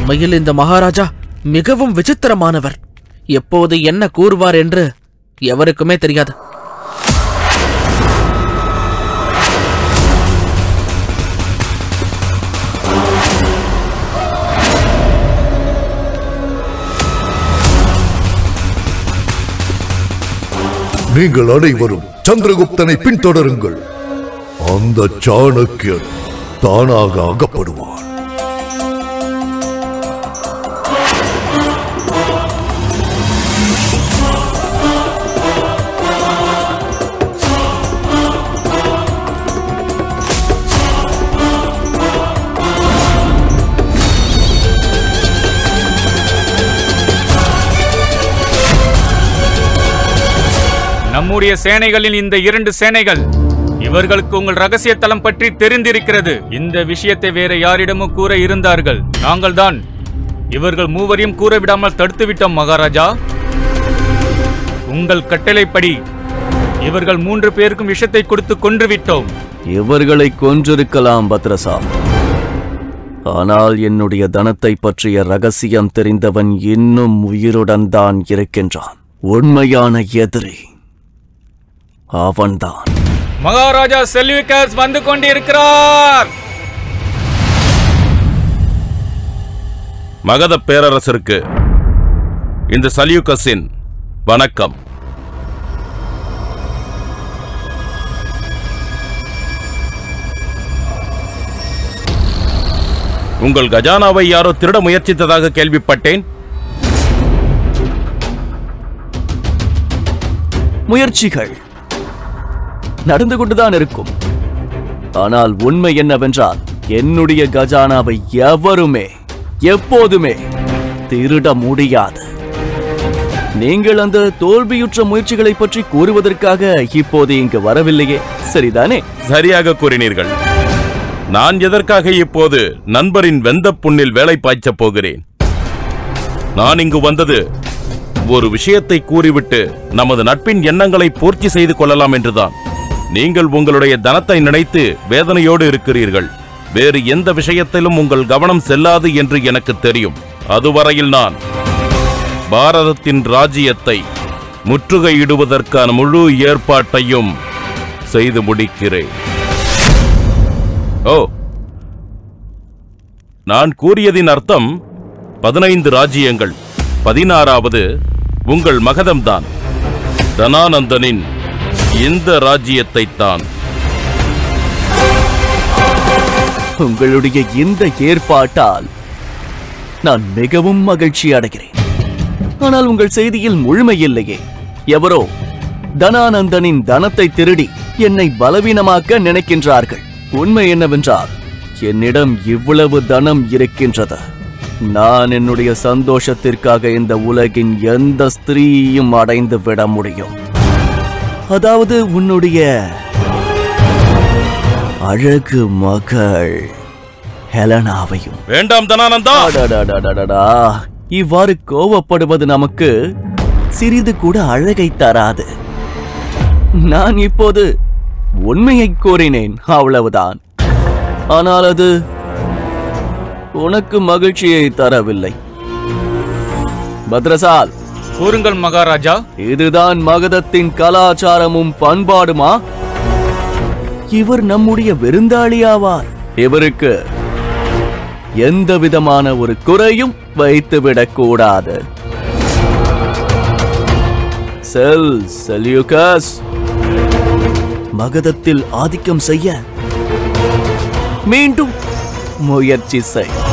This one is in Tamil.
உண்மையில் இந்த மகாராஜா மிகவும் விசித்திரமானவர் எப்போது என்ன கூறுவார் என்று எவருக்குமே தெரியாது நீங்கள் அனைவரும் சந்திரகுப்தனை பின்தொடருங்கள் அந்த சாணக்கியன் தானாக அகப்படுவான் நம்முடைய சேனைகளின் இந்த இரண்டு சேனைகள் இவர்களுக்கு உங்கள் ரகசிய தளம் பற்றி தெரிந்திருக்கிறது இந்த விஷயத்தை வேற யாரிடமும் கூற இருந்தார்கள் நாங்கள் தான் இவர்கள் மூவரையும் கூற விடாமல் தடுத்து விட்டோம் மகாராஜா உங்கள் கட்டளைப்படி இவர்கள் மூன்று பேருக்கும் விஷத்தை கொடுத்து கொன்று விட்டோம் இவர்களை கொன்றிருக்கலாம் பத்ரசா ஆனால் என்னுடைய தனத்தை பற்றிய ரகசியம் தெரிந்தவன் இன்னும் உயிருடன் தான் இருக்கின்றான் உண்மையான எதிரி அவன்தான் மகாராஜா செல்விகஸ் வந்து கொண்டிருக்கிறார் மகத பேரரசருக்கு இந்த சல்யூகஸின் வணக்கம் உங்கள் கஜானாவை யாரோ திருட முயற்சித்ததாக கேள்விப்பட்டேன் முயற்சிகள் நடந்து கொண்டுதான் இருக்கும் ஆனால் உண்மை என்னவென்றால் என்னுடைய கஜானாவை எவருமே எப்போதுமே திருட முடியாது நீங்கள் அந்த தோல்வியுற்ற முயற்சிகளை பற்றி கூறுவதற்காக இப்போது இங்கு வரவில்லையே சரிதானே சரியாக கூறினீர்கள் நான் எதற்காக இப்போது நண்பரின் வெந்த புண்ணில் வேலை பாய்ச்சப் போகிறேன் நான் இங்கு வந்தது ஒரு விஷயத்தை கூறிவிட்டு நமது நட்பின் எண்ணங்களை பூர்த்தி செய்து கொள்ளலாம் என்றுதான் நீங்கள் உங்களுடைய தனத்தை நினைத்து வேதனையோடு இருக்கிறீர்கள் வேறு எந்த விஷயத்திலும் உங்கள் கவனம் செல்லாது என்று எனக்கு தெரியும் அதுவரையில் நான் பாரதத்தின் ராஜ்யத்தை முற்றுகையிடுவதற்கான முழு ஏற்பாட்டையும் செய்து முடிக்கிறேன் ஓ நான் கூறியதின் அர்த்தம் பதினைந்து ராஜ்யங்கள் பதினாறாவது உங்கள் மகதம்தான் தனானந்தனின் இந்த ராஜ்யத்தைத் தான் உங்களுடைய இந்த ஏற்பாட்டால் நான் மிகவும் மகிழ்ச்சி அடைகிறேன் ஆனால் உங்கள் செய்தியில் முழுமை இல்லையே எவரோ தனானந்தனின் தனத்தை திருடி என்னை பலவீனமாக்க நினைக்கின்றார்கள் உண்மை என்னவென்றால் என்னிடம் இவ்வளவு தனம் இருக்கின்றது நான் என்னுடைய சந்தோஷத்திற்காக இந்த உலகின் எந்த ஸ்திரீயும் அடைந்து விட முடியும் அதாவது உன்னுடைய அழகு மகள் ஹெலனாவையும் வேண்டாம் தனானந்தா அடடடடடடா. இவ்வாறு கோவப்படுவது நமக்கு சிறிது கூட அழகை தராது நான் இப்போது உண்மையை கூறினேன் அவ்வளவுதான் ஆனால் அது உனக்கு மகிழ்ச்சியை தரவில்லை பத்ரசால் கூறுங்கள் மகாராஜா இதுதான் மகதத்தின் கலாச்சாரமும் பண்பாடுமா இவர் நம்முடைய விருந்தாளியாவார் இவருக்கு எந்த விதமான ஒரு குறையும் வைத்துவிடக் கூடாது செல் செல்யூகஸ் மகதத்தில் ஆதிக்கம் செய்ய மீண்டும் முயற்சி செய்